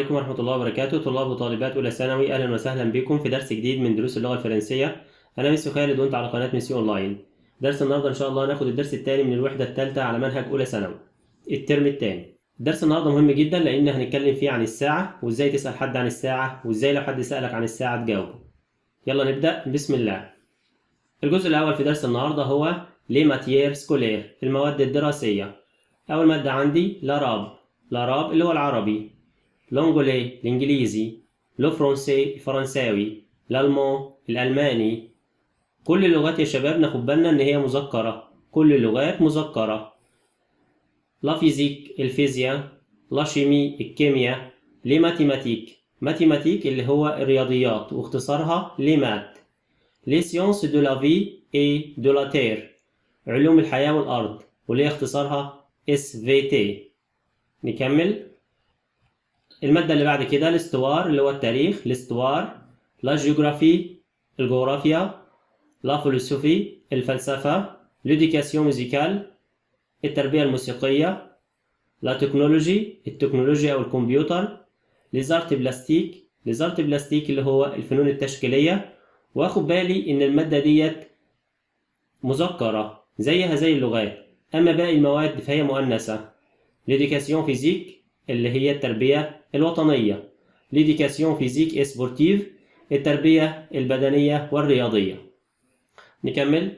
عليكم ورحمة الله وبركاته طلاب وطالبات أولى ثانوي أهلا وسهلا بكم في درس جديد من دروس اللغة الفرنسية أنا ميسيو خالد وأنت على قناة ميسيو أونلاين درس النهاردة إن شاء الله هناخد الدرس الثاني من الوحدة الثالثة على منهج أولى ثانوي الترم الثاني درس النهاردة مهم جدا لأن هنتكلم فيه عن الساعة وإزاي تسأل حد عن الساعة وإزاي لو حد سألك عن الساعة تجاوبه يلا نبدأ بسم الله الجزء الأول في درس النهاردة هو لي ماتيير سكولير المواد الدراسية أول مادة عندي لاراب لاراب اللي هو العربي لونجولي الإنجليزي لو فرونسي الفرنساوي الألمان الألماني كل اللغات يا شباب ناخد بالنا إن هي مذكرة كل اللغات مذكرة لا فيزيك الفيزياء لا شيمي الكيمياء لي ماتيماتيك ماتيماتيك اللي هو الرياضيات واختصارها لي مات لي سيونس دو لا في اي دو لا تير علوم الحياة والأرض واللي هي اختصارها اس في تي نكمل المادة اللي بعد كده الاستوار اللي هو التاريخ الاستوار لا جيوغرافي الجغرافيا لا فلسفي الفلسفة ليديكاسيون ميوزيكال التربية الموسيقية لا تكنولوجي التكنولوجيا أو الكمبيوتر ليزارت بلاستيك ليزارت بلاستيك اللي هو الفنون التشكيلية واخد بالي إن المادة ديت مذكرة زيها زي اللغات أما باقي المواد فهي مؤنثة ليديكاسيون فيزيك اللي هي التربية الوطنية ليديكاسيون فيزيك اي سبورتيف التربية البدنية والرياضية نكمل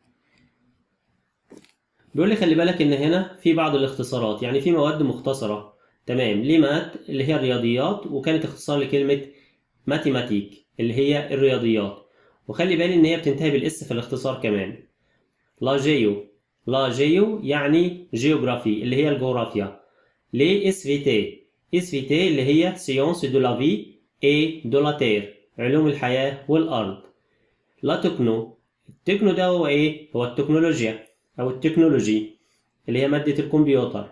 بيقول لي خلي بالك ان هنا في بعض الاختصارات يعني في مواد مختصرة تمام ليه مات اللي هي الرياضيات وكانت اختصار لكلمة ماتيماتيك اللي هي الرياضيات وخلي بالي ان هي بتنتهي بالاس في الاختصار كمان لا جيو لا جيو يعني جيوغرافي اللي هي الجغرافيا ليه اس في تي اس في تي اللي هي سيونس دو لا في اي دو لا تير علوم الحياة والأرض لا تكنو التكنو ده هو ايه هو التكنولوجيا أو التكنولوجي اللي هي مادة الكمبيوتر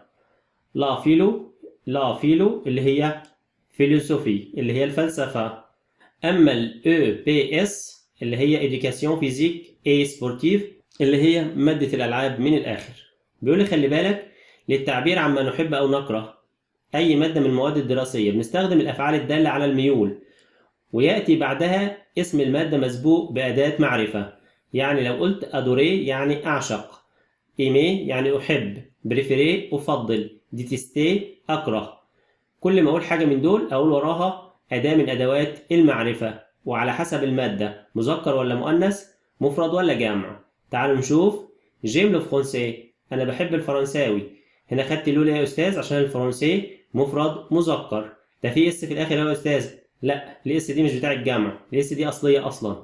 لا فيلو لا فيلو اللي هي فيلوسوفي اللي هي الفلسفة أما ال EPS اللي هي Education Physique et Sportive اللي هي مادة الألعاب من الآخر بيقول لي خلي بالك للتعبير عما نحب أو نكره أي مادة من المواد الدراسية بنستخدم الأفعال الدالة على الميول ويأتي بعدها اسم المادة مسبوق بأداة معرفة يعني لو قلت أدوري يعني أعشق إيمي يعني أحب بريفيري أفضل ديتستي أكره كل ما أقول حاجة من دول أقول وراها أداة من أدوات المعرفة وعلى حسب المادة مذكر ولا مؤنث مفرد ولا جمع تعالوا نشوف جيم لو فرونسي أنا بحب الفرنساوي هنا خدت الأولى يا أستاذ عشان الفرنسي مفرد مذكر ده في اس في الآخر يا أستاذ لا الاس دي مش بتاع الجمع الاس دي أصلية أصلا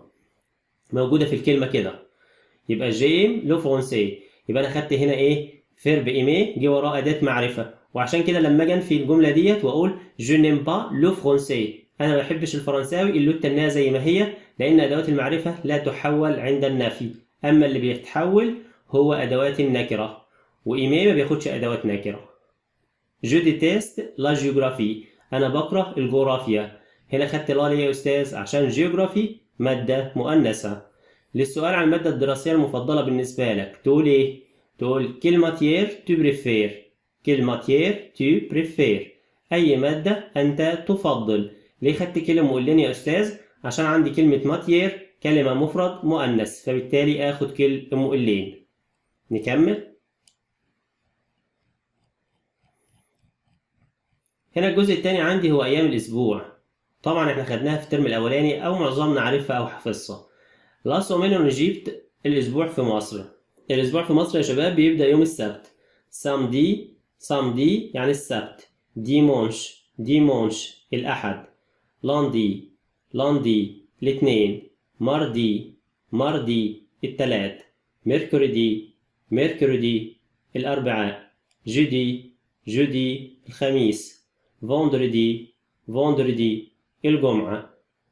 موجودة في الكلمة كده يبقى جيم لو فرونسي يبقى أنا خدت هنا إيه فيرب إيمي جه وراه أداة معرفة وعشان كده لما أجي أنفي الجملة ديت وأقول جو نيم با لو فرونسي أنا ما بحبش الفرنساوي اللي التناها زي ما هي لأن أدوات المعرفة لا تحول عند النفي أما اللي بيتحول هو أدوات النكرة وإيمي ما بياخدش أدوات نكرة جو ديتيست لا جيوغرافي أنا بكره الجغرافيا هنا خدت لا ليه يا أستاذ عشان جيوغرافي مادة مؤنثة للسؤال عن المادة الدراسية المفضلة بالنسبة لك تقول إيه؟ تقول كيل ماتيير تو بريفير كيل ماتيير تو بريفير أي مادة أنت تفضل ليه خدت كلمة مؤلين يا أستاذ؟ عشان عندي كلمة ماتيير كلمة مفرد مؤنث فبالتالي آخد كلمة مؤلين نكمل هنا الجزء الثاني عندي هو أيام الأسبوع طبعا احنا خدناها في الترم الأولاني أو معظمنا عارفها أو حافظها لا سومينو جيبت الأسبوع في مصر الأسبوع في مصر يا شباب بيبدأ يوم السبت سامدي سامدي يعني السبت ديمونش ديمونش الأحد لاندي لاندي الاثنين ماردي ماردي التلات ميركوريدي ميركوريدي الأربعاء جودي جودي الخميس فوندردي فوندردي الجمعة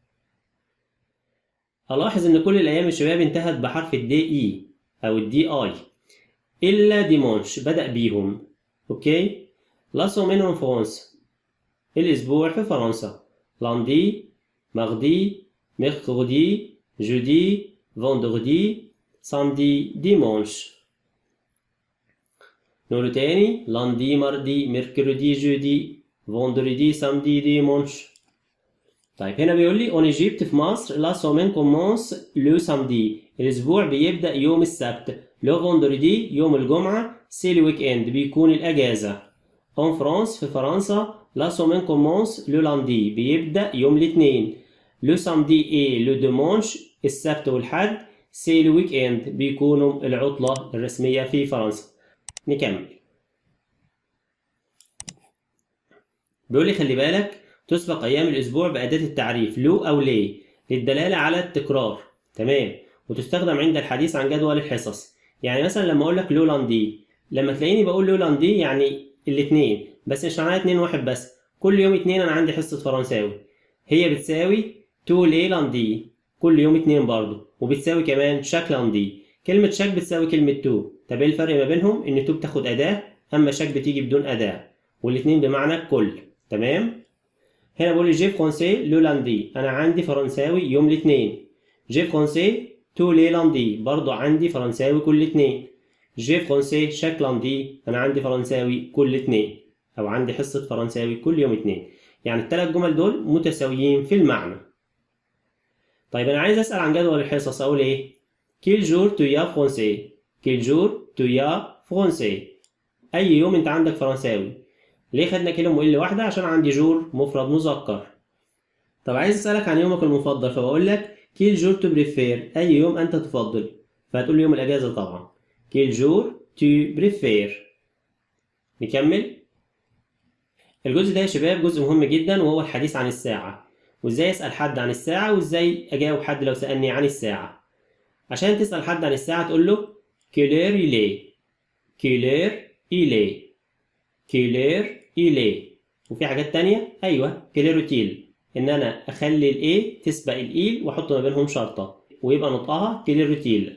ألاحظ إن كل الأيام الشباب انتهت بحرف الدي إي أو الدي آي إلا ديمونش بدأ بيهم أوكي لا سومينون فرانس الأسبوع في فرنسا لاندي ماردي ميركودي جودي فوندردي سامدي ديمونش نقوله تاني لاندي ماردي ميركودي جودي vendredi samedi dimanche طيب هنا بيقول لي en Égypte في مصر la semaine commence le samedi الأسبوع بيبدأ يوم السبت le vendredi يوم الجمعة c'est le week-end بيكون الأجازة en France في فرنسا la semaine commence le lundi بيبدأ يوم الاثنين le samedi et le dimanche السبت والحد c'est le week-end بيكونوا العطلة الرسمية في فرنسا نكمل بيقول لي خلي بالك تسبق أيام الأسبوع بأداة التعريف لو أو ليه للدلالة على التكرار تمام وتستخدم عند الحديث عن جدول الحصص يعني مثلا لما أقول لك لو لاندي لما تلاقيني بقول لو لاندي يعني الاثنين بس مش معناها اتنين واحد بس كل يوم اتنين أنا عندي حصة فرنساوي هي بتساوي تو لي لاندي كل يوم اتنين برضه وبتساوي كمان شاك لاندي كلمة شاك بتساوي كلمة تو طب ايه الفرق ما بينهم؟ إن تو بتاخد أداة أما شاك بتيجي بدون أداة والاتنين بمعنى كل تمام؟ هنا بقول لي جي فرونسي لو لاندي انا عندي فرنساوي يوم الاثنين جي فرونسي تو لي لاندي برضو عندي فرنساوي كل اثنين جي فرونسي شاك لاندي انا عندي فرنساوي كل اثنين او عندي حصة فرنساوي كل يوم اثنين يعني الثلاث جمل دول متساويين في المعنى طيب انا عايز اسال عن جدول الحصص اقول ايه كيل جور تو يا فرونسي كيل جور تو يا فرونسي اي يوم انت عندك فرنساوي ليه خدنا كلمة وإل واحدة؟ عشان عندي جور مفرد مذكر. طب عايز أسألك عن يومك المفضل فبقول لك كيل جور تو بريفير أي يوم أنت تفضل؟ فهتقول لي يوم الأجازة طبعا. كيل جور تو بريفير. نكمل؟ الجزء ده يا شباب جزء مهم جدا وهو الحديث عن الساعة. وإزاي أسأل حد عن الساعة وإزاي أجاوب حد لو سألني عن الساعة. عشان تسأل حد عن الساعة تقول له كيلير إيلي كيلير إيلي كيلير إيلي وفي حاجات تانية أيوة كليروتيل إن أنا أخلي الإي تسبق الإيل وأحط ما بينهم شرطة ويبقى نطقها كليروتيل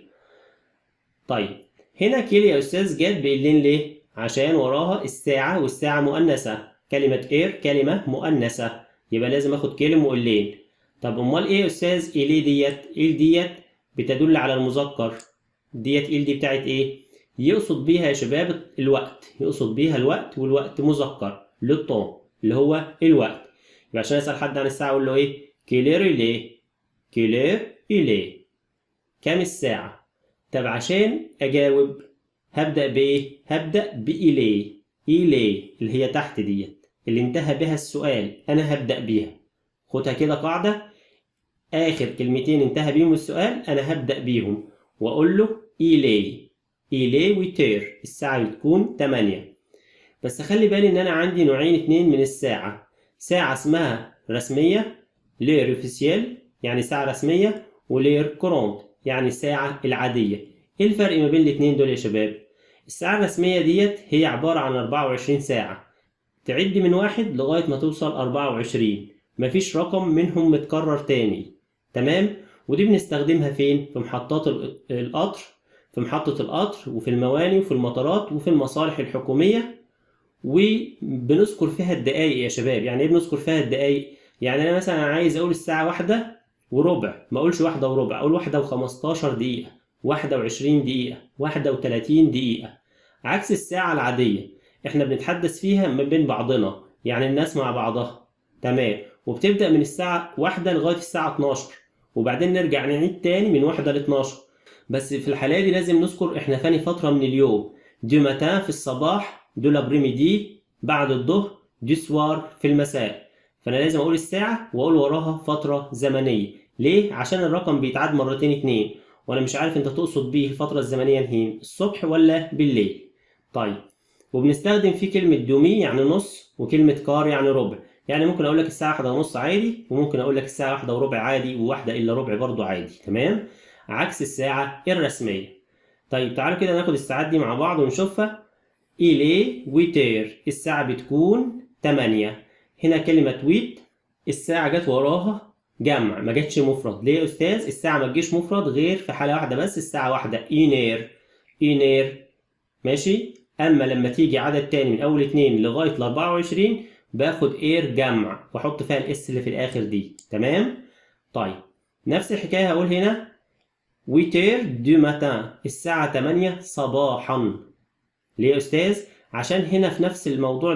طيب هنا كيل يا أستاذ جت بإيلين ليه؟ عشان وراها الساعة والساعة مؤنثة كلمة إير كلمة مؤنثة يبقى لازم آخد كلمة وإيلين طب أمال إيه يا أستاذ إيلي ديت؟ إيل ديت بتدل على المذكر ديت إيل دي بتاعت إيه؟ يقصد بيها يا شباب الوقت يقصد بيها الوقت والوقت مذكر لو طون اللي هو الوقت يبقى عشان اسال حد عن الساعه اقول له ايه كيلير إليه كيلير إليه كام الساعه طب عشان اجاوب هبدا بايه هبدا بإليه إليه اللي هي تحت ديت اللي انتهى بها السؤال انا هبدا بيها خدها كده قاعده اخر كلمتين انتهى بيهم السؤال انا هبدا بيهم واقول له إليه إيلي ويتير الساعة بتكون 8 بس خلي بالي إن أنا عندي نوعين اتنين من الساعة ساعة اسمها رسمية لير اوفيسيال يعني ساعة رسمية ولير كورونت يعني الساعة العادية إيه الفرق ما بين الاتنين دول يا شباب؟ الساعة الرسمية ديت هي عبارة عن 24 ساعة تعد من واحد لغاية ما توصل 24 مفيش رقم منهم متكرر تاني تمام؟ ودي بنستخدمها فين؟ في محطات القطر في محطة القطر وفي المواني وفي المطارات وفي المصالح الحكومية وبنذكر فيها الدقايق يا شباب يعني ايه بنذكر فيها الدقايق يعني انا مثلا عايز اقول الساعة واحدة وربع ما اقولش واحدة وربع اقول واحدة وخمستاشر دقيقة واحدة وعشرين دقيقة واحدة وتلاتين دقيقة عكس الساعة العادية احنا بنتحدث فيها ما بين بعضنا يعني الناس مع بعضها تمام وبتبدأ من الساعة واحدة لغاية الساعة 12 وبعدين نرجع نعيد تاني من واحدة ل 12 بس في الحالة دي لازم نذكر احنا ثاني فترة من اليوم دو ماتان في الصباح دو لابريميدي بعد الظهر دو سوار في المساء فانا لازم اقول الساعة واقول وراها فترة زمنية ليه؟ عشان الرقم بيتعاد مرتين اتنين وانا مش عارف انت تقصد بيه الفترة الزمنية نهين الصبح ولا بالليل طيب وبنستخدم فيه كلمة دومي يعني نص وكلمة كار يعني ربع يعني ممكن اقول لك الساعة واحدة ونص عادي وممكن اقول لك الساعة واحدة وربع عادي وواحدة الا ربع برضو عادي تمام؟ عكس الساعة الرسمية طيب تعالوا كده ناخد الساعات دي مع بعض ونشوفها إلي ويتير الساعة بتكون 8 هنا كلمة ويت الساعة جت وراها جمع ما جاتش مفرد ليه يا أستاذ الساعة ما تجيش مفرد غير في حالة واحدة بس الساعة واحدة إينير إينير ماشي أما لما تيجي عدد تاني من أول اتنين لغاية ال 24 باخد إير جمع وأحط فيها الإس اللي في الآخر دي تمام طيب نفس الحكاية هقول هنا ويتير دو ماتان الساعة 8 صباحا ليه يا أستاذ؟ عشان هنا في نفس الموضوع ده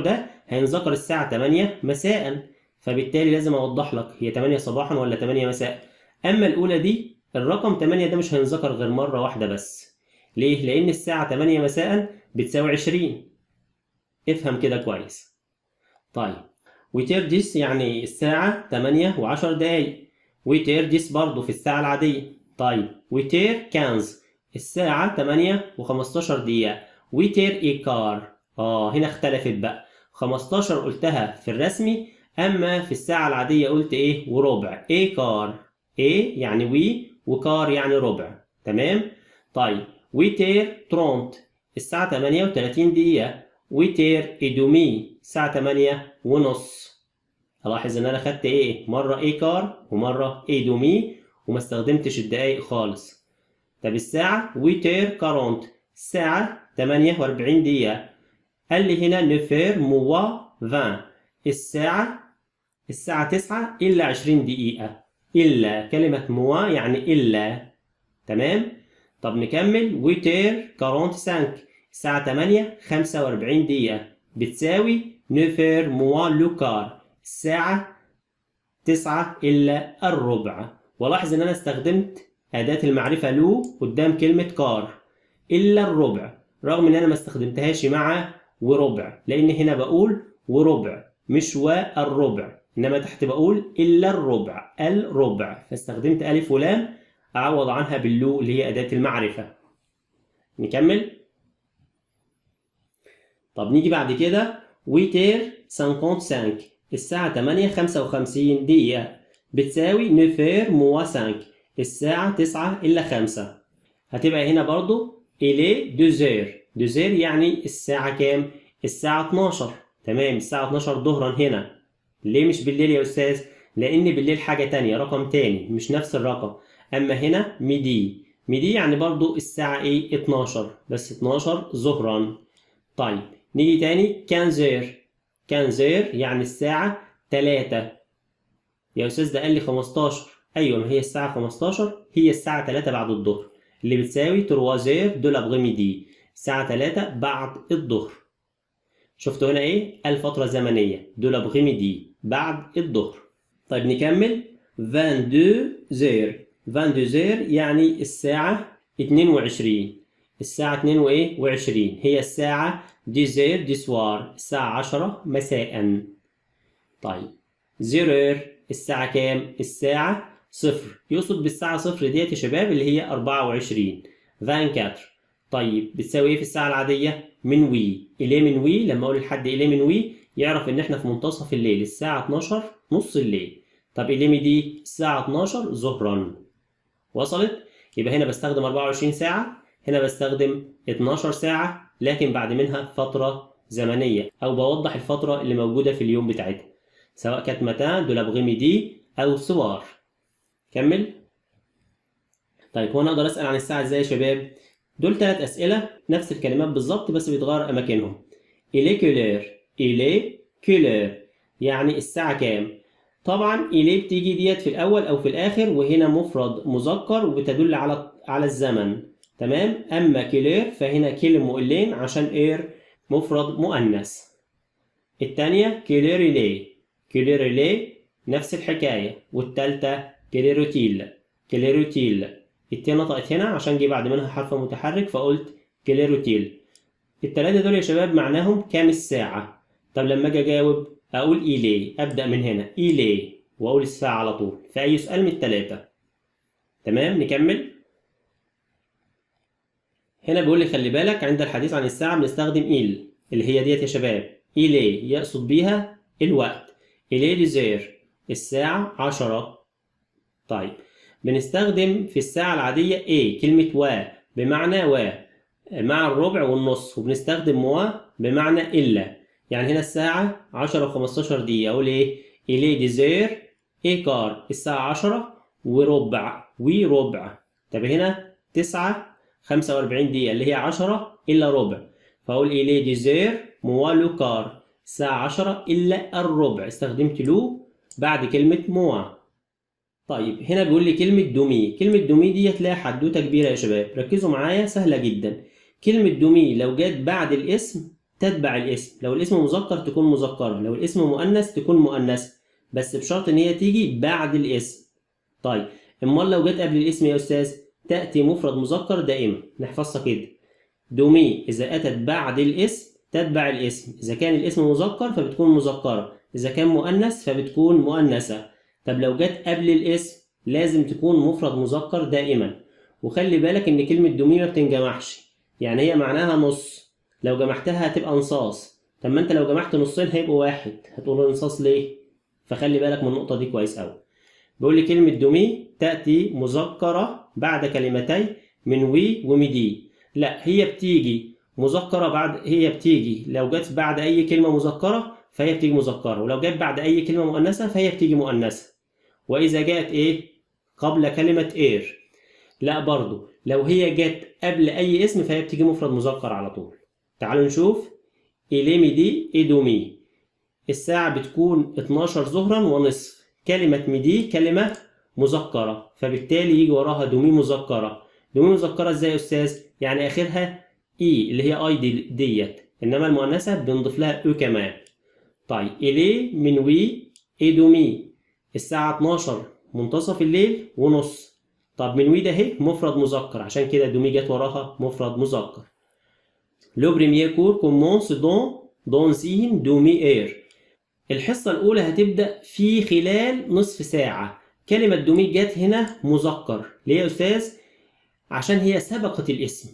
هينذكر الساعة 8 مساء فبالتالي لازم أوضح لك هي 8 صباحا ولا 8 مساء أما الأولى دي الرقم 8 ده مش هينذكر غير مرة واحدة بس ليه؟ لأن الساعة 8 مساء بتساوي 20 افهم كده كويس طيب وتردس يعني الساعة 8 و10 دقايق وتردس برضه في الساعة العادية طيب وتير كانز الساعة 8 و15 دقيقة وتير إيكار اه هنا اختلفت بقى 15 قلتها في الرسمي أما في الساعة العادية قلت إيه وربع إيكار إيه يعني وي وكار يعني ربع تمام طيب وتير ترونت الساعة 38 دقيقة وتير إدومي الساعة 8 ونص ألاحظ إن أنا خدت إيه مرة إيكار ومرة إيدومي وما استخدمتش الدقايق خالص طب الساعة ويتير كارونت الساعة 48 دقيقة قال لي هنا نفير موا 20 الساعة الساعة 9 إلا 20 دقيقة إلا كلمة موا يعني إلا تمام طب نكمل ويتير 45 الساعة 8 45 دقيقة بتساوي نفير موا لوكار الساعة 9 إلا الربع ولاحظ إن أنا استخدمت أداة المعرفة لو قدام كلمة كار إلا الربع رغم إن أنا ما استخدمتهاش مع وربع لأن هنا بقول وربع مش والربع إنما تحت بقول إلا الربع الربع فاستخدمت ألف ولام أعوض عنها باللو اللي هي أداة المعرفة نكمل طب نيجي بعد كده ويتير 55 الساعة 8 55 دقيقة بتساوي نفير موا 5 الساعة 9 إلا 5 هتبقى هنا برضو إلي دوزير دوزير يعني الساعة كام؟ الساعة 12 تمام الساعة 12 ظهرا هنا ليه مش بالليل يا أستاذ؟ لأن بالليل حاجة تانية رقم تاني مش نفس الرقم أما هنا ميدي ميدي يعني برضو الساعة إيه 12 بس 12 ظهرا طيب نيجي تاني كانزير كانزير يعني الساعة 3 يا أستاذ ده قال لي 15 أيوة ما هي الساعة 15 هي الساعة 3 بعد الظهر اللي بتساوي تروازير دو لابغميدي الساعة 3 بعد الظهر شفتوا هنا إيه؟ الفترة الزمنية دو لابغميدي بعد الظهر طيب نكمل 22 زير 22 زير يعني الساعة 22 الساعة 2 وإيه؟ وعشرين هي الساعة دي زير دي سوار الساعة 10 مساء طيب زيرير الساعة كام؟ الساعة صفر يقصد بالساعة صفر ديت يا شباب اللي هي 24 24 طيب بتساوي ايه في الساعة العادية؟ من وي إليه من وي لما أقول لحد إليه من وي يعرف إن إحنا في منتصف الليل الساعة 12 نص الليل طب إليه دي الساعة 12 ظهرا وصلت؟ يبقى هنا بستخدم 24 ساعة هنا بستخدم 12 ساعة لكن بعد منها فترة زمنية أو بوضح الفترة اللي موجودة في اليوم بتاعتها سواء كانت متان دو لابغيميدي أو سوار كمل طيب هو أنا أقدر أسأل عن الساعة إزاي يا شباب؟ دول ثلاث أسئلة نفس الكلمات بالظبط بس بيتغير أماكنهم إلي كولير إلي كولير يعني الساعة كام؟ طبعا إلي بتيجي ديت في الأول أو في الآخر وهنا مفرد مذكر وبتدل على على الزمن تمام أما كولير فهنا كلمة مؤلين عشان إير مفرد مؤنث الثانية كوليريلي كوليريلي نفس الحكاية والتالتة كليروتيل كليروتيل التي نطقت هنا عشان جه بعد منها حرف متحرك فقلت كليروتيل التلاتة دول يا شباب معناهم كام الساعة طب لما اجي اجاوب اقول ايلي ابدا من هنا ايلي واقول الساعة على طول في اي سؤال من التلاتة تمام نكمل هنا بيقول لي خلي بالك عند الحديث عن الساعة بنستخدم إيل اللي هي ديت يا شباب إيلي يقصد بيها الوقت إيلي ديزير الساعة عشرة طيب بنستخدم في الساعة العادية إيه كلمة و بمعنى و مع الربع والنص وبنستخدم و بمعنى إلا يعني هنا الساعة عشرة وخمستاشر دقيقة أقول إيه إيلي ديزير إيكار الساعة عشرة وربع وربع طب هنا تسعة خمسة وأربعين دقيقة اللي هي عشرة إلا ربع فأقول إيلي ديزير موا لو كار الساعة عشرة إلا الربع استخدمت لو بعد كلمة موا طيب هنا بيقول لي كلمة دومي كلمة دومي دي تلاقي حدوتة كبيرة يا شباب ركزوا معايا سهلة جدا كلمة دومي لو جت بعد الاسم تتبع الاسم لو الاسم مذكر تكون مذكرة لو الاسم مؤنث تكون مؤنثة بس بشرط ان هي تيجي بعد الاسم طيب امال لو جت قبل الاسم يا استاذ تأتي مفرد مذكر دائما نحفظها كده دومي إذا أتت بعد الاسم تتبع الاسم إذا كان الاسم مذكر فبتكون مذكرة إذا كان مؤنث فبتكون مؤنثة طب لو جت قبل الاسم لازم تكون مفرد مذكر دائما وخلي بالك إن كلمة دومي ما بتنجمعش يعني هي معناها نص لو جمعتها هتبقى نصاص طب ما انت لو جمعت نصين هيبقوا واحد هتقول نصاص ليه فخلي بالك من النقطة دي كويس أوي بيقول لي كلمة دومي تأتي مذكرة بعد كلمتي من وي ومدي لا هي بتيجي مذكرة بعد هي بتيجي لو جت بعد أي كلمة مذكرة فهي بتيجي مذكرة ولو جت بعد أي كلمة مؤنثة فهي بتيجي مؤنثة وإذا جاءت إيه قبل كلمة إير لا برضو لو هي جت قبل أي اسم فهي بتيجي مفرد مذكر على طول تعالوا نشوف إلي ميدي إدومي الساعة بتكون 12 ظهرا ونصف كلمة ميدي كلمة مذكرة فبالتالي يجي وراها دومي مذكرة دومي مذكرة ازاي يا أستاذ؟ يعني آخرها إي اللي هي أي دي ديت إنما المؤنثة بنضيف لها أو كمان طيب إلي من وي إدومي الساعة 12 منتصف الليل ونص طب من وي ده اهي مفرد مذكر عشان كده دومي جت وراها مفرد مذكر لو بريمير كور كومونس دون دون سين دومي اير الحصة الأولى هتبدأ في خلال نصف ساعة كلمة دومي جت هنا مذكر ليه يا أستاذ؟ عشان هي سبقت الاسم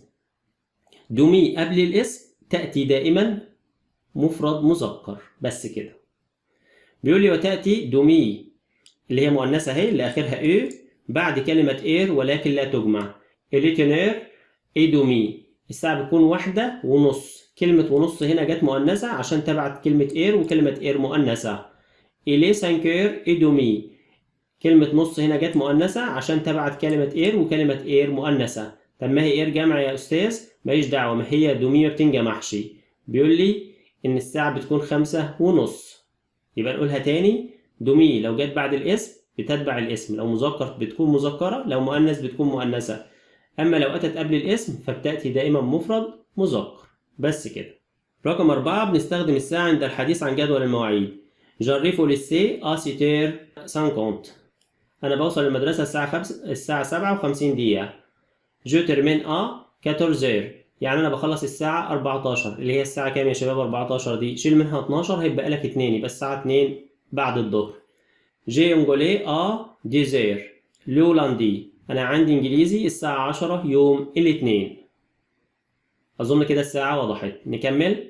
دومي قبل الاسم تأتي دائما مفرد مذكر بس كده بيقول لي وتأتي دومي اللي هي مؤنثة اهي اللي آخرها اي بعد كلمة اير ولكن لا تجمع اليتنير اي دومي الساعة بتكون واحدة ونص كلمة ونص هنا جت مؤنثة عشان تبعت كلمة اير وكلمة اير مؤنثة إلي سانكير اي دومي كلمة نص هنا جت مؤنثة عشان تبعت كلمة اير وكلمة اير مؤنثة طب ما هي اير جمع يا أستاذ ماليش دعوة ما هي دومي ما بتنجمعش بيقول لي إن الساعة بتكون خمسة ونص يبقى نقولها تاني دومي لو جت بعد الاسم بتتبع الاسم لو مذكر بتكون مذكرة لو مؤنث بتكون مؤنثة أما لو أتت قبل الاسم فبتأتي دائما مفرد مذكر بس كده رقم أربعة بنستخدم الساعة عند الحديث عن جدول المواعيد جرفوا للسي أسيتير سانكونت أنا بوصل المدرسة الساعة خمس الساعة سبعة وخمسين دقيقة جو ترمين أ 14 يعني أنا بخلص الساعة 14 اللي هي الساعة كام يا شباب 14 دي شيل منها 12 هيبقى لك 2 يبقى الساعة 2 بعد الظهر جي انجولي أ ديزير لولاندي أنا عندي إنجليزي الساعة 10 يوم الاثنين أظن كده الساعة وضحت نكمل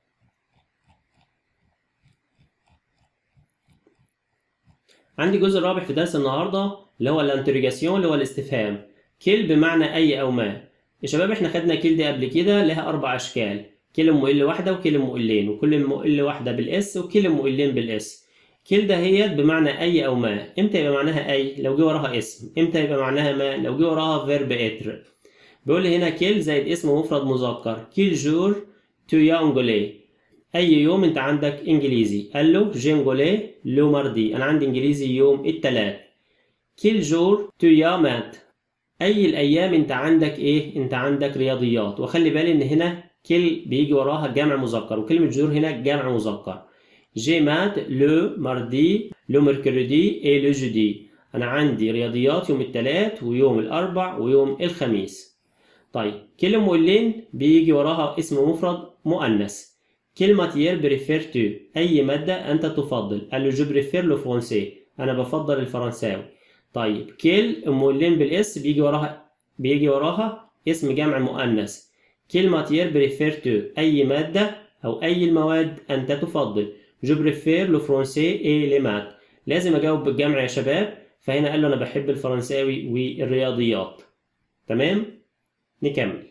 عندي الجزء الرابع في درس النهاردة اللي هو الانتريجاسيون اللي هو الاستفهام كل بمعنى أي أو ما يا شباب احنا خدنا كل دي قبل كده لها أربع أشكال كلمة مقل واحدة وكلمة مقلين وكل مقل واحدة بالإس وكلمة مقلين بالإس كل ده هي بمعنى أي أو ما إمتى يبقى معناها أي لو جه وراها اسم إمتى يبقى معناها ما لو جه وراها فيرب إتر بيقول لي هنا كيل زائد اسم مفرد مذكر كيل جور تو يا انجولي أي يوم أنت عندك إنجليزي قال له جينجولي لو ماردي أنا عندي إنجليزي يوم التلات كيل جور تو يا مات أي الأيام أنت عندك إيه؟ أنت عندك رياضيات وخلي بالي إن هنا كل بيجي وراها جمع مذكر وكلمة جور هنا جمع مذكر جي مات لو ماردي لو ميركوريدي اي لو جودي أنا عندي رياضيات يوم الثلاث ويوم الأربع ويوم الخميس طيب كلمة مقلين بيجي وراها اسم مفرد مؤنث كلمة يير بريفير تو أي مادة أنت تفضل قال له جو بريفير لو فرونسي أنا بفضل الفرنساوي طيب كل مقلين بالاس بيجي وراها بيجي وراها اسم جمع مؤنث كلمة يير بريفير تو أي مادة أو أي المواد أنت تفضل جو بريفير لو فرونسي اي لي مات لازم أجاوب بالجمع يا شباب فهنا قال له أنا بحب الفرنساوي والرياضيات تمام نكمل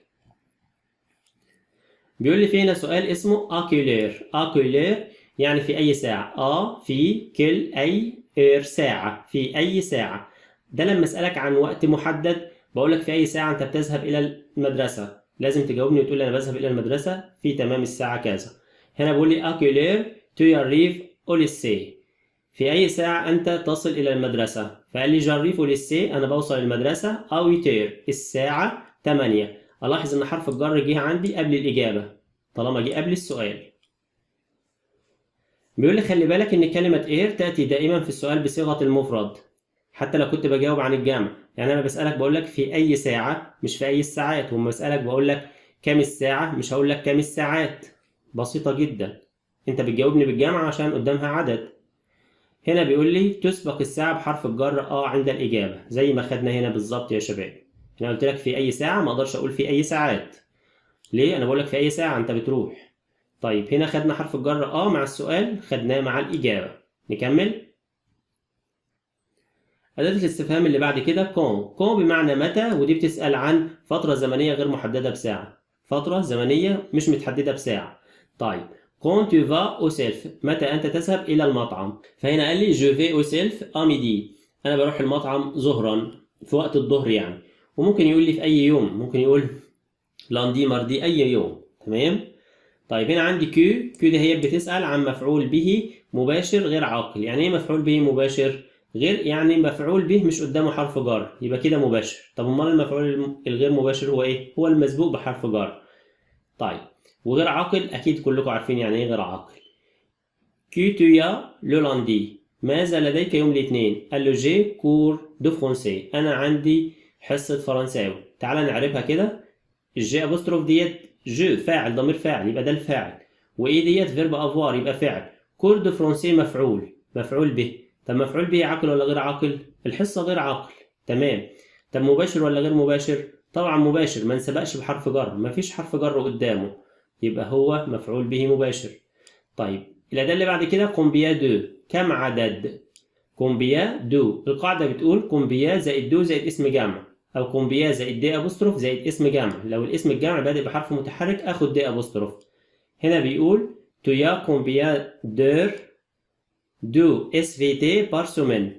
بيقول لي في هنا سؤال اسمه أكيلير أكيلير يعني في أي ساعة أ في كل أي إير ساعة في أي ساعة ده لما أسألك عن وقت محدد بقول لك في أي ساعة أنت بتذهب إلى المدرسة لازم تجاوبني وتقول لي أنا بذهب إلى المدرسة في تمام الساعة كذا هنا بيقول لي أكيلير تو ياريف أوليسي في أي ساعة أنت تصل إلى المدرسة فقال لي جريف أوليسي أنا بوصل المدرسة أو يتير الساعة 8 ألاحظ إن حرف الجر جه عندي قبل الإجابة طالما جه قبل السؤال بيقول لي خلي بالك ان كلمة اير تأتي دائما في السؤال بصيغة المفرد حتى لو كنت بجاوب عن الجمع يعني انا بسألك بقول لك في اي ساعة مش في اي الساعات وما بسألك بقول لك كام الساعة مش هقول لك كام الساعات بسيطة جدا انت بتجاوبني بالجمع عشان قدامها عدد هنا بيقول لي تسبق الساعة بحرف الجر اه عند الإجابة زي ما خدنا هنا بالظبط يا شباب انا قلت لك في أي ساعة ما اقدرش أقول في أي ساعات ليه أنا بقول لك في أي ساعة أنت بتروح طيب هنا خدنا حرف الجر اه مع السؤال خدناه مع الإجابة نكمل أداة الاستفهام اللي بعد كده كون كون بمعنى متى ودي بتسأل عن فترة زمنية غير محددة بساعة فترة زمنية مش متحددة بساعة طيب كون tu vas au self متى أنت تذهب إلى المطعم فهنا قال لي je vais au self à midi أنا بروح المطعم ظهرا في وقت الظهر يعني وممكن يقول لي في أي يوم ممكن يقول لاندي ماردي أي يوم تمام طيب هنا عندي كيو كيو دي هي بتسأل عن مفعول به مباشر غير عاقل يعني ايه مفعول به مباشر غير يعني مفعول به مش قدامه حرف جر يبقى كده مباشر طب امال المفعول الغير مباشر هو ايه هو المسبوق بحرف جر طيب وغير عاقل اكيد كلكم عارفين يعني ايه غير عاقل كي تو يا لو لاندي ماذا لديك يوم الاثنين قال له جي كور دو فرونسي انا عندي حصه فرنساوي تعال نعرفها كده الجي ابوستروف ديت جو فاعل ضمير فاعل يبقى ده الفاعل وايه ديت فيرب افوار يبقى فعل كور دو فرونسي مفعول مفعول به طب مفعول به عاقل ولا غير عاقل الحصه غير عاقل تمام طب مباشر ولا غير مباشر طبعا مباشر ما نسبقش بحرف جر ما فيش حرف جر قدامه يبقى هو مفعول به مباشر طيب الأداة اللي بعد كده كومبيا دو كم عدد كومبيا دو القاعدة بتقول كومبيا زائد دو زائد اسم جمع أو كومبيا زائد دي أبوستروف زائد اسم جمع لو الاسم الجمع بادئ بحرف متحرك آخد دي أبوستروف هنا بيقول تو يا كومبيا دور دو اس في تي بار سومين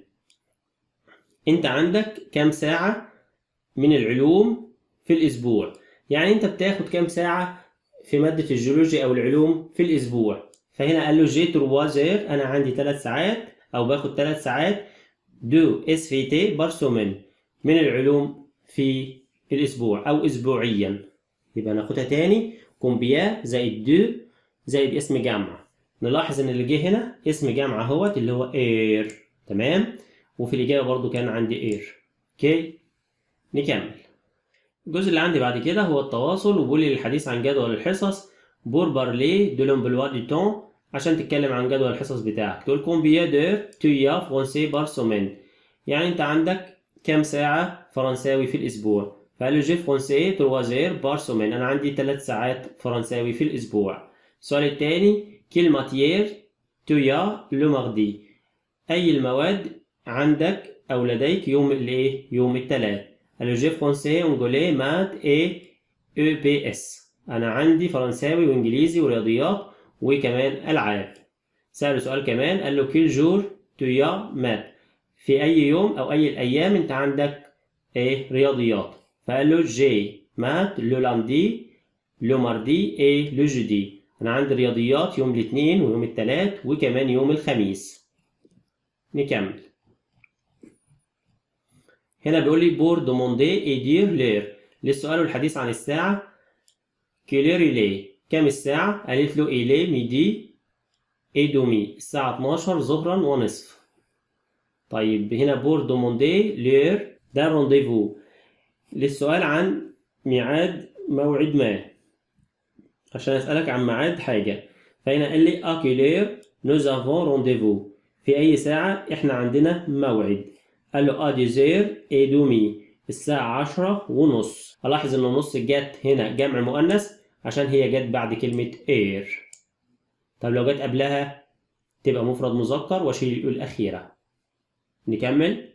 انت عندك كام ساعة من العلوم في الأسبوع يعني انت بتاخد كام ساعة في مادة الجيولوجيا أو العلوم في الأسبوع فهنا قال له جي تروازير أنا عندي ثلاث ساعات أو باخد ثلاث ساعات دو اس في تي بار سومين من العلوم في الأسبوع أو أسبوعيا يبقى ناخدها تاني كومبيا زائد دو زائد اسم جمع نلاحظ ان اللي جه هنا اسم جمع اهوت اللي هو اير تمام وفي الاجابه برضو كان عندي اير اوكي نكمل الجزء اللي عندي بعد كده هو التواصل وبيقول لي الحديث عن جدول الحصص بور بارلي دو لومبلوا دي تون عشان تتكلم عن جدول الحصص بتاعك تقول كومبيا دور تو يا فرونسي بار سومين يعني انت عندك كام ساعه فرنساوي في الاسبوع فقال له جي فرونسي تروازير بار سومين انا عندي ثلاث ساعات فرنساوي في الاسبوع السؤال الثاني كيل ماتيير تو يا لو ماردي اي المواد عندك او لديك يوم الايه يوم الثلاث قال له جي فرونسي انجولي مات اي او بي اس انا عندي فرنساوي وانجليزي ورياضيات وكمان العاب سأله سؤال كمان قال له كيل جور تو يا مات في اي يوم او اي الايام انت عندك ايه رياضيات فقال له جي مات لو لاندي لو ماردي اي لو جودي انا عندي رياضيات يوم الاثنين ويوم الثلاث وكمان يوم الخميس نكمل هنا بيقول لي بور دوموندي اي دير لير للسؤال والحديث عن الساعة كيلير إليه كام الساعة؟ قالت له إليه ميدي اي دومي الساعة 12 ظهرا ونصف طيب هنا بور دوموندي لير ده رونديفو للسؤال عن ميعاد موعد ما عشان أسألك عن ميعاد حاجة فهنا قال لي أكيلير نوز افون رونديفو في أي ساعة إحنا عندنا موعد قال له أديزير اي دومي الساعة عشرة ونص ألاحظ إن النص جت هنا جمع مؤنث عشان هي جت بعد كلمة اير طب لو جت قبلها تبقى مفرد مذكر واشيل الأخيرة نكمل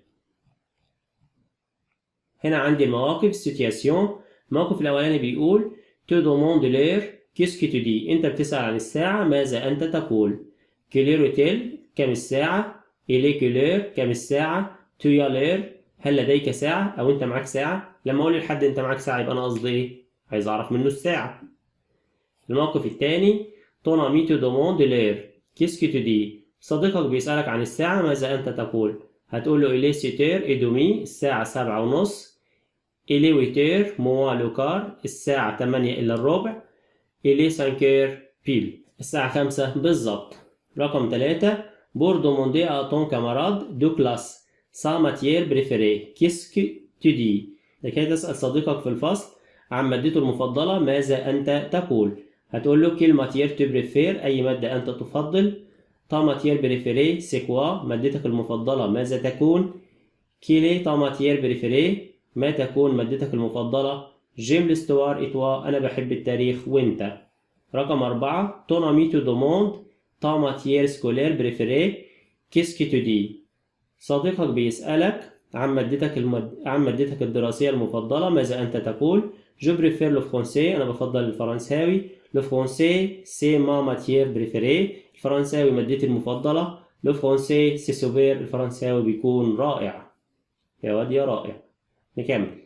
هنا عندي المواقف سيتياسيون الموقف الأولاني بيقول تو دوموند لير كيسكي تو دي أنت بتسأل عن الساعة ماذا أنت تقول كيلير تيل كم الساعة إلي كيلير كم الساعة تو يا لير هل لديك ساعة أو أنت معاك ساعة لما أقول لحد أنت معاك ساعة يبقى أنا قصدي إيه عايز أعرف منه الساعة الموقف الثاني ton ami te demande l'heure qu'est-ce que tu dis صديقك بيسألك عن الساعة ماذا أنت تقول هتقول له إلي سيتير إدومي الساعة سبعة ونص إلي ويتير موا لوكار الساعة تمانية إلا الربع il est 5 heures pile الساعة 5 بالظبط رقم 3 pour demander à ton camarade de classe sa matière préférée qu'est-ce que tu dis لكي تسأل صديقك في الفصل عن مادته المفضلة ماذا أنت تقول هتقول له quelle matière tu préfères أي مادة أنت تفضل ta matière préférée c'est quoi مادتك المفضلة ماذا تكون quelle est ta matière préférée ما تكون مادتك المفضلة j'aime l'histoire et toi أنا بحب التاريخ وأنت رقم أربعة ton ami te demande ta matière scolaire préférée qu'est-ce que tu dis صديقك بيسألك عن مادتك المد... عن مادتك الدراسية المفضلة ماذا أنت تقول je préfère le français أنا بفضل الفرنساوي le français c'est ma matière préférée الفرنساوي مادتي المفضلة le français c'est super الفرنساوي بيكون رائع يا واد يا رائع نكمل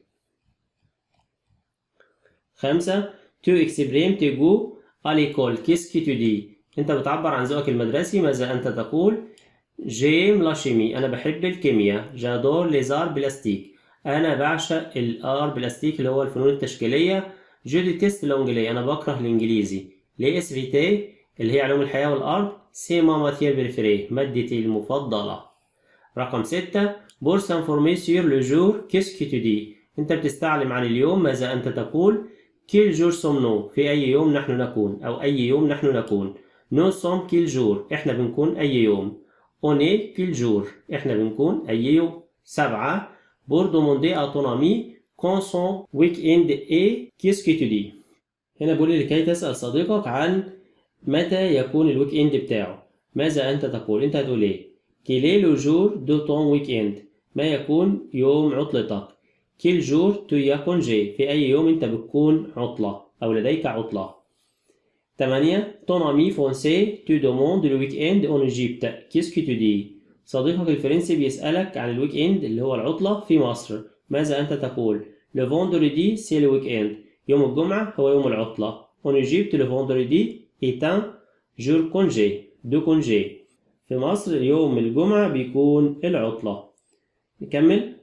خمسة tu exprimes tes goûts à l'école qu'est-ce que tu dis أنت بتعبر عن ذوقك المدرسي ماذا أنت تقول جيم لا شيمي أنا بحب الكيمياء جادور ليزار بلاستيك أنا بعشق الآر بلاستيك اللي هو الفنون التشكيلية جو ديتيست لونجلي أنا بكره الإنجليزي لي اس في تي اللي هي علوم الحياة والأرض سي ما ماتير بريفري مادتي المفضلة رقم ستة بور سانفورمي سير لو جور كيس كي تو دي أنت بتستعلم عن اليوم ماذا أنت تقول كيل جور سومنو في أي يوم نحن نكون أو أي يوم نحن نكون نو سوم كيل جور إحنا بنكون أي يوم اوني كيل جور إحنا بنكون أي يوم سبعة بور دوموندي à ton ami quand son week-end est qu'est-ce que tu dis هنا بقول لكي تسأل صديقك عن متى يكون الويك اند بتاعه ماذا أنت تقول أنت هتقول إيه quel est le jour de ton week-end ما يكون يوم عطلتك quel jour tu y as congé في أي يوم أنت بتكون عطلة أو لديك عطلة 8 ton ami français te demande le week-end en Égypte qu'est-ce que tu dis صديقك الفرنسي بيسألك عن الويك اند اللي هو العطلة في مصر ماذا أنت تقول le vendredi c'est le week-end يوم الجمعة هو يوم العطلة en Égypte le vendredi est un jour congé de congé في مصر يوم الجمعة بيكون العطلة نكمل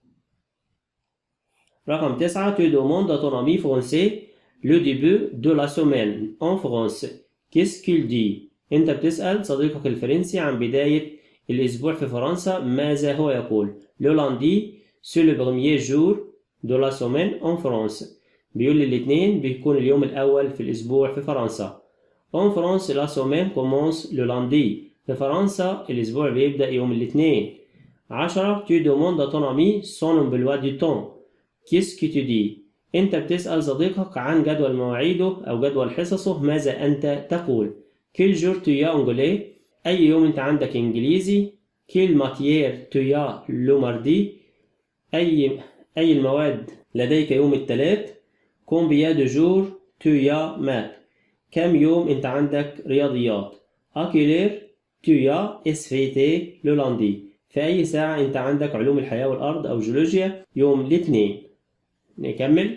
رقم تسعة tu demandes à ton ami français le début de la semaine en France qu'est-ce qu'il dit أنت بتسأل صديقك الفرنسي عن بداية الأسبوع في فرنسا ماذا هو يقول le lundi c'est le premier jour de la semaine en France بيقول لي الاثنين بيكون اليوم الأول في الأسبوع في فرنسا en France la semaine commence le lundi في فرنسا الأسبوع بيبدأ يوم الاثنين عشرة tu demandes à ton ami son emploi du temps qu'est-ce que tu dis أنت بتسأل صديقك عن جدول مواعيده أو جدول حصصه ماذا أنت تقول quel jour tu as anglais أي يوم أنت عندك إنجليزي quelle matière tu as le mardi أي أي المواد لديك يوم الثلاث combien de jours tu as maths كم يوم أنت عندك رياضيات à quelle heure tu as SVT le lundi في أي ساعة أنت عندك علوم الحياة والأرض أو جيولوجيا يوم الاثنين نكمل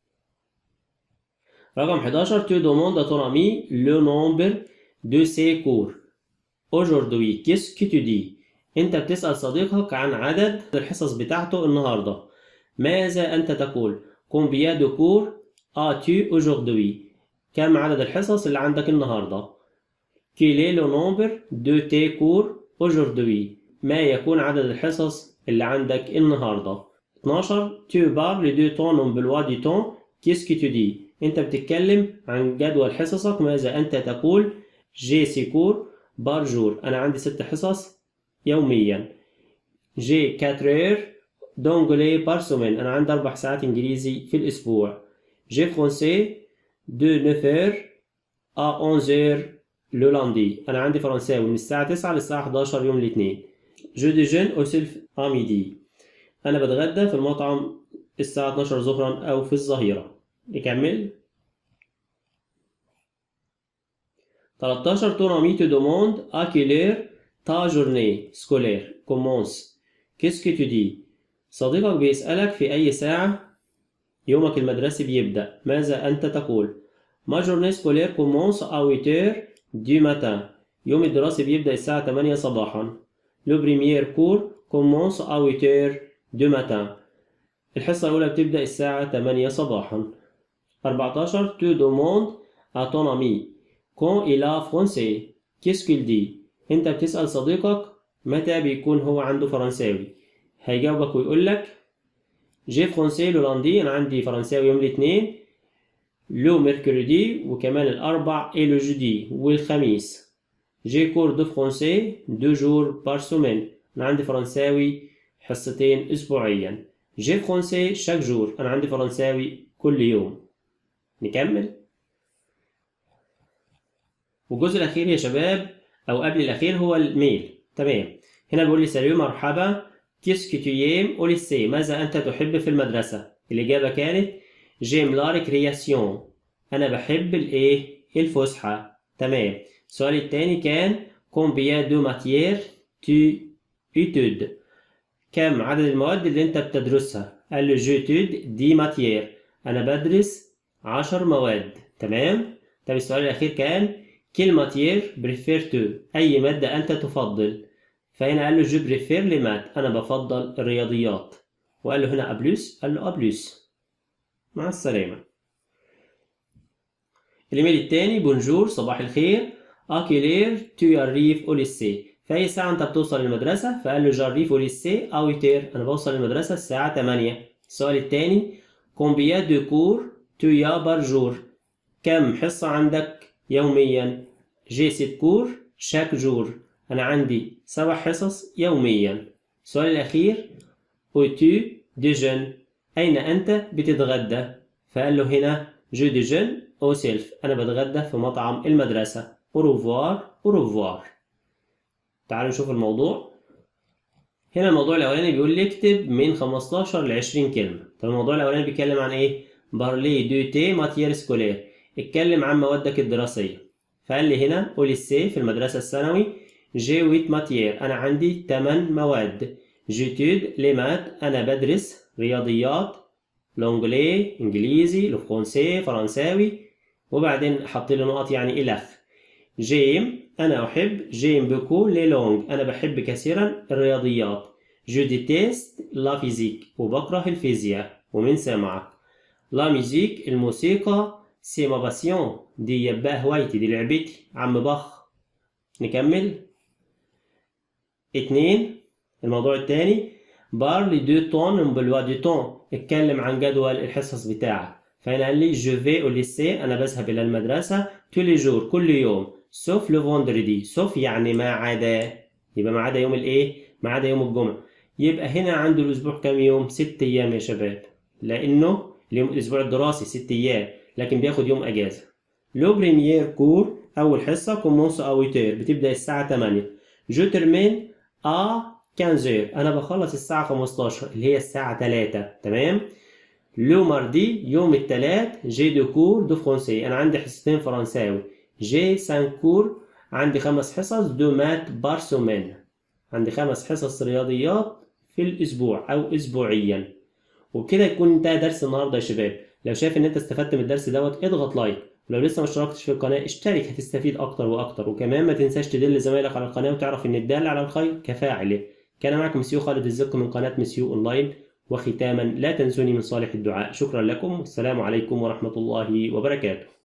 رقم 11 tu demandes à ton ami le nombre de ses cours aujourd'hui qu'est-ce que tu dis أنت بتسأل صديقك عن عدد الحصص بتاعته النهاردة ماذا أنت تقول combien de cours as-tu aujourd'hui كم عدد الحصص اللي عندك النهاردة quel est le nombre de tes cours aujourd'hui ما يكون عدد الحصص اللي عندك النهاردة 12 tu parles de ton emploi du temps qu'est-ce que tu dis أنت بتتكلم عن جدول حصصك ماذا أنت تقول j'ai six cours par jour أنا عندي ست حصص يوميا j'ai 4 heures d'anglais par semaine أنا عندي أربع ساعات إنجليزي في الأسبوع j'ai français de 9 heures à 11 heures le lundi أنا عندي فرنساوي من الساعة 9 للساعة 11 يوم الاثنين je déjeune au self à midi أنا بتغدى في المطعم الساعة 12 ظهرا أو في الظهيرة نكمل 13 ton ami te demande à quelle heure ta journée scolaire commence qu'est-ce que tu dis صديقك بيسألك في أي ساعة يومك المدرسي بيبدأ ماذا أنت تقول ما journée scolaire commence à 8 heures du matin يوم الدراسي بيبدأ الساعة 8 صباحا le premier cours commence à 8 heures du matin الحصة الأولى بتبدأ الساعة 8 صباحا 14 tu demandes à ton ami quand il a français qu'est-ce qu'il dit انت بتسأل صديقك متى بيكون هو عنده فرنساوي هيجاوبك ويقول لك جي فرونسي لو لاندي انا عندي فرنساوي يوم الاثنين لو ميركوريدي وكمان الاربع اي لو جودي والخميس جي كور دو فرونسي دو جور بار سومين انا عندي فرنساوي حصتين اسبوعيا جي فرونسي شاك جور انا عندي فرنساوي كل يوم نكمل والجزء الاخير يا شباب او قبل الاخير هو الميل تمام هنا بيقول لي ساليو مرحبا كيسكو تيام او ليسي ماذا انت تحب في المدرسه الاجابه كانت جيم لا ريكرياسيون انا بحب الايه الفسحه تمام السؤال الثاني كان combien دو ماتيير tu études كم عدد المواد اللي انت بتدرسها قال له جيتود دي ماتيير انا بدرس 10 مواد تمام طب السؤال الاخير كان كيل ماتيير بريفير تو اي ماده انت تفضل فهنا قال له جو بريفير لي مات انا بفضل الرياضيات وقال له هنا ابلوس قال له ابلوس مع السلامه الايميل التاني بونجور صباح الخير اكيلير تو اريف او ليسي في اي ساعه انت بتوصل المدرسه فقال له جاريف او ليسي او يتير انا بوصل المدرسه الساعه 8 السؤال التاني كومبيا دو كور تو يا بار جور كم حصه عندك يوميا جي سيت كور شاك جور أنا عندي سبع حصص يوميا السؤال الأخير أوتو ديجن أين أنت بتتغدى فقال له هنا جو ديجن أو سيلف أنا بتغدى في مطعم المدرسة أوروفوار أوروفوار تعالوا نشوف الموضوع هنا الموضوع الأولاني بيقول لي اكتب من 15 ل 20 كلمة طب الموضوع الأولاني بيتكلم عن إيه؟ بارلي دو تي ماتيير سكولير اتكلم عن موادك الدراسية فقال لي هنا أوليسي في المدرسة الثانوي جي ويت ماتيير أنا عندي 8 مواد جيتود لي مات أنا بدرس رياضيات لونجلي إنجليزي الفرنسي فرنساوي وبعدين حط لي نقط يعني إلخ جيم أنا أحب جيم بوكو لي لونج أنا بحب كثيرا الرياضيات جو ديتيست لا فيزيك وبكره الفيزياء ومن سمعك لا ميوزيك الموسيقى سي ما باسيون دي يبقى هوايتي دي لعبتي عم بخ نكمل اتنين الموضوع التاني بارلي دو تون بلوا دو تون اتكلم عن جدول الحصص بتاعك فهنا قال لي جو في او ليسي انا بذهب الى المدرسه تولي جور كل يوم سوف لو فوندردي سوف يعني ما عدا يبقى ما عدا يوم الايه ما عدا يوم الجمعه يبقى هنا عنده الاسبوع كام يوم ست ايام يا شباب لانه اليوم الاسبوع الدراسي ست ايام لكن بياخد يوم اجازه لو بريمير كور اول حصه كومونس اويتير بتبدا الساعه 8 جو ترمين ا 15 انا بخلص الساعه 15 اللي هي الساعه 3 تمام لو ماردي يوم الثلاث جي دو كور دو فرونسي انا عندي حصتين فرنساوي جي سان كور عندي خمس حصص دو مات بار سومين عندي خمس حصص رياضيات في الاسبوع او اسبوعيا وبكده يكون انتهى درس النهارده يا شباب لو شايف ان انت استفدت من الدرس دوت اضغط لايك ولو لسه ما اشتركتش في القناه اشترك هتستفيد اكتر واكتر وكمان ما تنساش تدل زمايلك على القناه وتعرف ان الدال على الخير كفاعله كان معكم مسيو خالد الزق من قناه مسيو اونلاين وختاما لا تنسوني من صالح الدعاء شكرا لكم والسلام عليكم ورحمه الله وبركاته